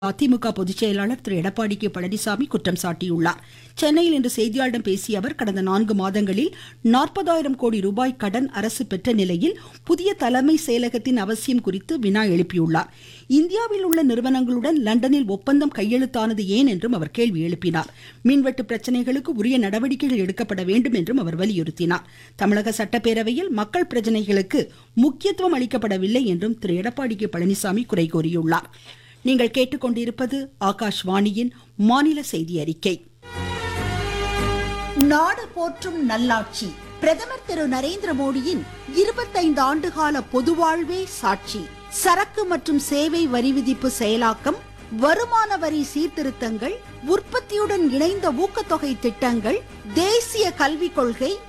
அதிமுக பொதுச் செயலாளர் திரு எடப்பாடி கே பழனிசாமி குற்றம் சாட்டியுள்ளார் சென்னையில் இன்று செய்தியாளர்களிடம் பேசிய அவர் கடந்த நான்கு மாதங்களில் நாற்பதாயிரம் கோடி ரூபாய் கடன் அரசு பெற்ற நிலையில் புதிய தலைமை செயலகத்தின் அவசியம் குறித்து வினா எழுப்பியுள்ளார் இந்தியாவில் உள்ள நிறுவனங்களுடன் லண்டனில் ஒப்பந்தம் கையெழுத்தானது ஏன் என்றும் அவர் கேள்வி எழுப்பினார் மின்வெட்டு பிரச்சனைகளுக்கு உரிய நடவடிக்கைகள் எடுக்கப்பட வேண்டும் என்றும் அவர் வலியுறுத்தினார் தமிழக சட்டப்பேரவையில் மக்கள் பிரச்சனைகளுக்கு முக்கியத்துவம் அளிக்கப்படவில்லை என்றும் திரு எடப்பாடி கே பழனிசாமி குறை கூறியுள்ளார் நீங்கள் கேட்டுக்கொண்டிருப்பது ஆகாஷ்வாணியின் மாநில செய்தி அறிக்கை நாடு போற்றும் நல்லாட்சி பிரதமர் திரு நரேந்திர மோடியின் இருபத்தைந்து ஆண்டுகால பொதுவாழ்வே சாட்சி சரக்கு மற்றும் சேவை வரி விதிப்பு செயலாக்கம் வருமான வரி சீர்திருத்தங்கள் உற்பத்தியுடன் இணைந்த ஊக்கத்தொகை திட்டங்கள் தேசிய கல்விக் கொள்கை